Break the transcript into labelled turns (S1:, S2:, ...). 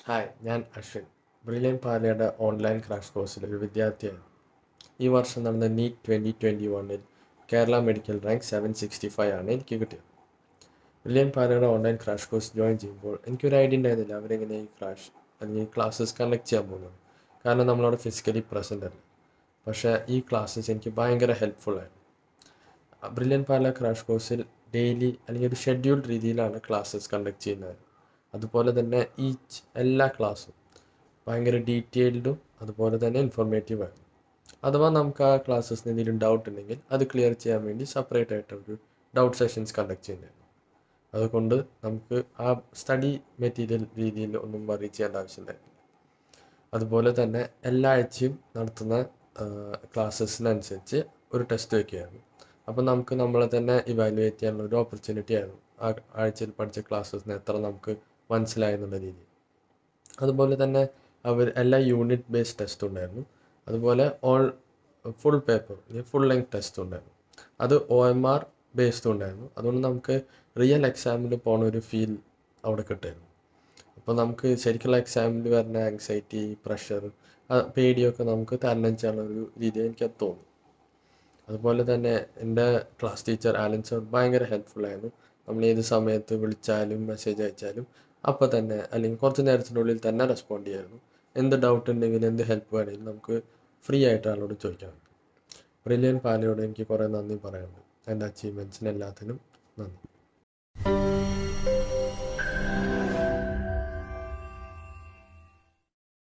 S1: hi ഞാൻ Ashwin Brilliant പാലയുടെ online crash കോഴ്സിൽ ഒരു വിദ്യാർത്ഥിയാണ് ഈ വർഷം നടന്ന നീറ്റ് ട്വൻറ്റി ട്വൻറ്റി വണ്ണിൽ Kerala medical rank seven sixty five ആണ് എനിക്ക് കിട്ടിയത് ബ്രില്യൻ പാലയുടെ ഓൺലൈൻ ക്രാഷ് കോഴ്സ് ജോയിൻ ചെയ്യുമ്പോൾ എനിക്കൊരു ഐഡിയ ഉണ്ടായിരുന്നില്ല അവരെങ്ങനെ ഈ ക്രാഷ് അല്ലെങ്കിൽ ക്ലാസ്സസ് കണ്ടക്ട് ചെയ്യാൻ പോകുന്നത് കാരണം നമ്മളവിടെ ഫിസിക്കലി പ്രസൻ്റ് അല്ല പക്ഷേ ഈ ക്ലാസ്സസ് എനിക്ക് ഭയങ്കര ഹെൽപ്ഫുൾ ആയിരുന്നു ബ്രില്യൻ പാല ക്രാഷ് കോഴ്സിൽ ഡെയിലി അല്ലെങ്കിൽ ഒരു ഷെഡ്യൂൾഡ് രീതിയിലാണ് ക്ലാസ്സസ് കണ്ടക്ട് ചെയ്യുന്നത് അതുപോലെ തന്നെ ഈച്ച് എല്ലാ ക്ലാസ്സും ഭയങ്കര ഡീറ്റെയിൽഡും അതുപോലെ തന്നെ ഇൻഫോർമേറ്റീവ് ആയിരുന്നു അഥവാ നമുക്ക് ആ ക്ലാസ്സസിന് എന്തെങ്കിലും ഡൗട്ട് ഉണ്ടെങ്കിൽ അത് ക്ലിയർ ചെയ്യാൻ വേണ്ടി സെപ്പറേറ്റ് ആയിട്ട് ഒരു ഡൗട്ട് സെഷൻസ് കണ്ടക്ട് ചെയ്യുന്നതായിരുന്നു അതുകൊണ്ട് നമുക്ക് ആ സ്റ്റഡി മെറ്റീരിയൽ രീതിയിൽ ഒന്നും വറി ചെയ്യേണ്ട ആവശ്യമുണ്ടായിരുന്നില്ല അതുപോലെ തന്നെ എല്ലാ ആഴ്ചയും നടത്തുന്ന ക്ലാസ്സസിനനുസരിച്ച് ഒരു ടെസ്റ്റ് വയ്ക്കുകയായിരുന്നു അപ്പോൾ നമുക്ക് നമ്മളെ തന്നെ ഇവാലുവേറ്റ് ചെയ്യാനുള്ള ഒരു ഓപ്പർച്യൂണിറ്റി ആയിരുന്നു ആ ആഴ്ചയിൽ പഠിച്ച ക്ലാസ്സസിന് എത്ര നമുക്ക് മനസ്സിലായി എന്നുള്ള രീതിയിൽ അതുപോലെ തന്നെ അവർ എല്ലാ യൂണിറ്റ് ബേസ്ഡ് ടെസ്റ്റ് ഉണ്ടായിരുന്നു അതുപോലെ all full paper full length test ഉണ്ടായിരുന്നു അത് ഒ എം ആർ ബേസ്ഡ് ഉണ്ടായിരുന്നു അതുകൊണ്ട് നമുക്ക് റിയൽ എക്സാമിൽ പോണ ഒരു ഫീൽ അവിടെ കിട്ടുമായിരുന്നു അപ്പോൾ നമുക്ക് ശരിക്കുള്ള എക്സാമിൽ വരുന്ന ആങ്സൈറ്റി പ്രഷർ പേടിയൊക്കെ നമുക്ക് തരണം ചെയ്യാനുള്ള ഒരു രീതി എനിക്കത് തോന്നി അതുപോലെ തന്നെ എൻ്റെ ക്ലാസ് ടീച്ചർ ആലൻ സർ ഭയങ്കര ഹെൽപ്ഫുൾ ആയിരുന്നു നമ്മൾ ഏത് സമയത്ത് വിളിച്ചാലും മെസ്സേജ് അയച്ചാലും അപ്പോൾ തന്നെ അല്ലെങ്കിൽ കുറച്ച് നേരത്തിനുള്ളിൽ തന്നെ റെസ്പോണ്ട് ചെയ്യായിരുന്നു എന്ത് ഡൗട്ട് ഉണ്ടെങ്കിലും എന്ത് ഹെൽപ്പ് വേണമെങ്കിലും നമുക്ക് ഫ്രീ ആയിട്ട് ആളോട് ചോദിക്കാൻ പറ്റും ബ്രില്യൻ പാലയോട് എനിക്ക് കുറേ നന്ദി പറയാനുണ്ട് എൻ്റെ അച്ചീവ്മെൻറ്റ്സിന് എല്ലാത്തിനും നന്ദി